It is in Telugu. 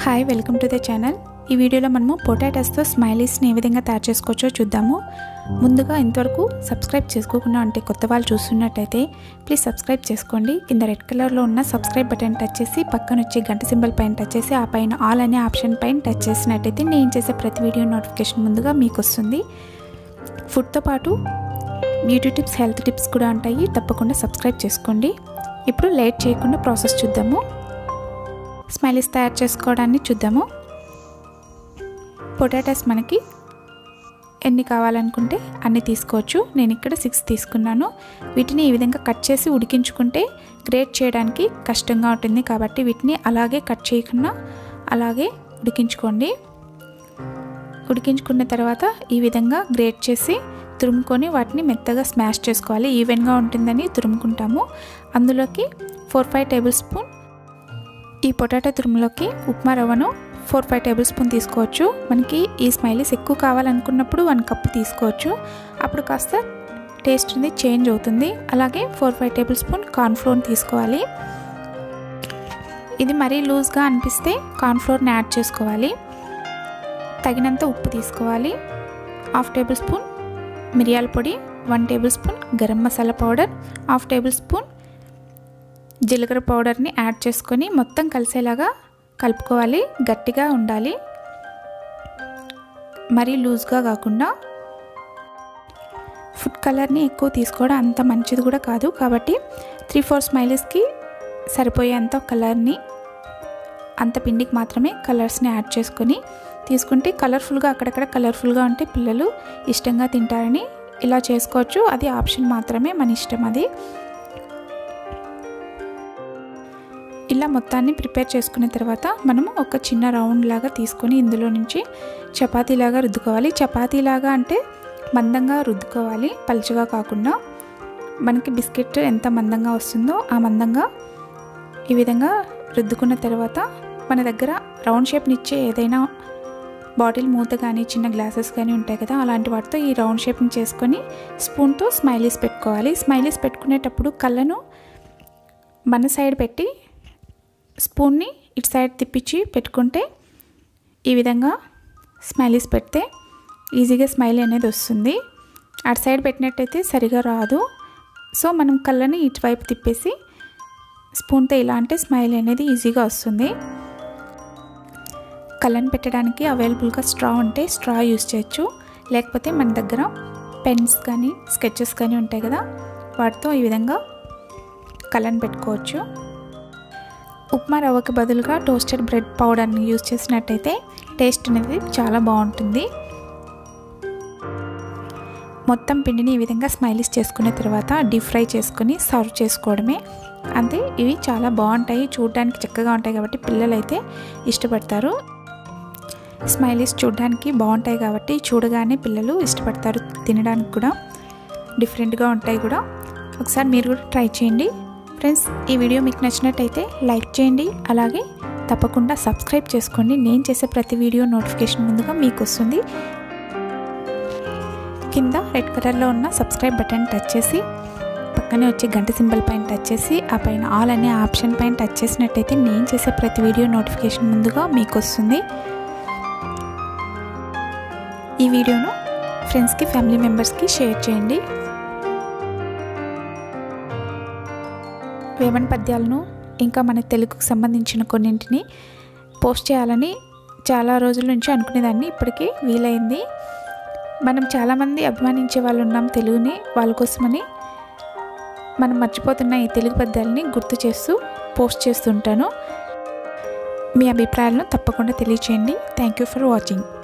hi welcome to the channel ఈ వీడియోలో మనము పొటాటోస్తో స్మైలీస్ని ఏ విధంగా తయారు చేసుకోవచ్చో చూద్దాము ముందుగా ఇంతవరకు సబ్స్క్రైబ్ చేసుకోకుండా అంటే కొత్త వాళ్ళు చూస్తున్నట్టయితే ప్లీజ్ సబ్స్క్రైబ్ చేసుకోండి కింద రెడ్ కలర్లో ఉన్న సబ్స్క్రైబ్ బటన్ టచ్ చేసి పక్కన వచ్చే గంట సింబల్ పైన టచ్ చేసి ఆ పైన ఆల్ అనే ఆప్షన్ పైన టచ్ చేసినట్టయితే నేను చేసే ప్రతి వీడియో నోటిఫికేషన్ ముందుగా మీకు వస్తుంది ఫుడ్తో పాటు బ్యూటీ టిప్స్ హెల్త్ టిప్స్ కూడా ఉంటాయి తప్పకుండా సబ్స్క్రైబ్ చేసుకోండి ఇప్పుడు లేట్ చేయకుండా ప్రాసెస్ చూద్దాము స్మైలీస్ తయారు చేసుకోవడాన్ని చూద్దాము పొటాటోస్ మనకి ఎన్ని కావాలనుకుంటే అన్ని తీసుకోవచ్చు నేను ఇక్కడ సిక్స్ తీసుకున్నాను వీటిని ఈ విధంగా కట్ చేసి ఉడికించుకుంటే గ్రేట్ చేయడానికి కష్టంగా ఉంటుంది కాబట్టి వీటిని అలాగే కట్ చేయకుండా అలాగే ఉడికించుకోండి ఉడికించుకున్న తర్వాత ఈ విధంగా గ్రేట్ చేసి తురుముకొని వాటిని మెత్తగా స్మాష్ చేసుకోవాలి ఈవెన్గా ఉంటుందని తురుముకుంటాము అందులోకి ఫోర్ ఫైవ్ టేబుల్ స్పూన్ ఈ పొటాటో తురుములోకి ఉప్మా రవ్వను ఫోర్ ఫైవ్ టేబుల్ స్పూన్ తీసుకోవచ్చు మనకి ఈ స్మైలీస్ ఎక్కువ కావాలనుకున్నప్పుడు వన్ కప్ తీసుకోవచ్చు అప్పుడు కాస్త టేస్ట్ అనేది చేంజ్ అవుతుంది అలాగే four five tablespoon cornflour తీసుకోవాలి ఇది మరీ లూజ్గా అనిపిస్తే కార్న్ఫ్లోర్ని యాడ్ చేసుకోవాలి తగినంత ఉప్పు తీసుకోవాలి హాఫ్ టేబుల్ స్పూన్ మిరియాల పొడి one tablespoon garam masala powder half tablespoon జీలకర్ర పౌడర్ని యాడ్ చేసుకొని మొత్తం కలిసేలాగా కలుపుకోవాలి గట్టిగా ఉండాలి మరీ లూజ్గా కాకుండా ఫుడ్ కలర్ని ఎక్కువ తీసుకోవడం అంత మంచిది కూడా కాదు కాబట్టి త్రీ ఫోర్ స్మైలీస్కి సరిపోయేంత కలర్ని అంత పిండికి మాత్రమే కలర్స్ని యాడ్ చేసుకొని తీసుకుంటే కలర్ఫుల్గా అక్కడక్కడ కలర్ఫుల్గా ఉంటే పిల్లలు ఇష్టంగా తింటారని ఇలా చేసుకోవచ్చు అది ఆప్షన్ మాత్రమే మన ఇష్టం అది ఇలా మొత్తాన్ని ప్రిపేర్ చేసుకున్న తర్వాత మనము ఒక చిన్న రౌండ్ లాగా తీసుకొని ఇందులో నుంచి చపాతీలాగా రుద్దుకోవాలి చపాతీలాగా అంటే మందంగా రుద్దుకోవాలి పలుచగా కాకుండా మనకి బిస్కెట్ ఎంత మందంగా వస్తుందో ఆ మందంగా ఈ విధంగా రుద్దుకున్న తర్వాత మన దగ్గర రౌండ్ షేప్నిచ్చే ఏదైనా బాటిల్ మూత కానీ చిన్న గ్లాసెస్ కానీ ఉంటాయి కదా అలాంటి వాటితో ఈ రౌండ్ షేప్ని చేసుకొని స్పూన్తో స్మైలీస్ పెట్టుకోవాలి స్మైలీస్ పెట్టుకునేటప్పుడు కళ్ళను మన సైడ్ పెట్టి స్పూన్ని ఇటు సైడ్ తిప్పించి పెట్టుకుంటే ఈ విధంగా స్మైలీస్ పెడితే ఈజీగా స్మైలీ అనేది వస్తుంది అటు సైడ్ పెట్టినట్టయితే సరిగా రాదు సో మనం కళ్ళని ఇటువైపు తిప్పేసి స్పూన్తో ఇలా అంటే స్మైల్ అనేది ఈజీగా వస్తుంది కళ్ళని పెట్టడానికి అవైలబుల్గా స్ట్రా ఉంటే స్ట్రా యూస్ చేయొచ్చు లేకపోతే మన దగ్గర పెన్స్ కానీ స్కెచెస్ కానీ ఉంటాయి కదా వాటితో ఈ విధంగా కళ్ళని పెట్టుకోవచ్చు ఉప్మా రవ్వకి బదులుగా టోస్టెడ్ బ్రెడ్ పౌడర్ని యూజ్ చేసినట్టయితే టేస్ట్ అనేది చాలా బాగుంటుంది మొత్తం పిండిని ఈ విధంగా స్మైలీస్ చేసుకున్న తర్వాత డీప్ ఫ్రై చేసుకుని సర్వ్ చేసుకోవడమే అంతే ఇవి చాలా బాగుంటాయి చూడడానికి చక్కగా ఉంటాయి కాబట్టి పిల్లలు అయితే ఇష్టపడతారు స్మైలీస్ చూడడానికి బాగుంటాయి కాబట్టి చూడగానే పిల్లలు ఇష్టపడతారు తినడానికి కూడా డిఫరెంట్గా ఉంటాయి కూడా ఒకసారి మీరు కూడా ట్రై చేయండి ఫ్రెండ్స్ ఈ వీడియో మీకు నచ్చినట్టయితే లైక్ చేయండి అలాగే తప్పకుండా సబ్స్క్రైబ్ చేసుకోండి నేను చేసే ప్రతి వీడియో నోటిఫికేషన్ ముందుగా మీకు వస్తుంది కింద రెడ్ కలర్లో ఉన్న సబ్స్క్రైబ్ బటన్ టచ్ చేసి పక్కనే వచ్చే గంట సింబల్ పైన టచ్ చేసి ఆ పైన ఆల్ అనే ఆప్షన్ పైన టచ్ చేసినట్టయితే నేను చేసే ప్రతి వీడియో నోటిఫికేషన్ ముందుగా మీకు వస్తుంది ఈ వీడియోను ఫ్రెండ్స్కి ఫ్యామిలీ మెంబర్స్కి షేర్ చేయండి వేమన పద్యాలను ఇంకా మన తెలుగుకు సంబంధించిన కొన్నింటిని పోస్ట్ చేయాలని చాలా రోజుల నుంచి అనుకునేదాన్ని ఇప్పటికీ వీలైంది మనం చాలామంది అభిమానించే వాళ్ళు ఉన్నాం తెలుగుని వాళ్ళ కోసమని మనం మర్చిపోతున్న ఈ తెలుగు పద్యాలని గుర్తు చేస్తూ పోస్ట్ చేస్తుంటాను మీ అభిప్రాయాలను తప్పకుండా తెలియచేయండి థ్యాంక్ యూ ఫర్ వాచింగ్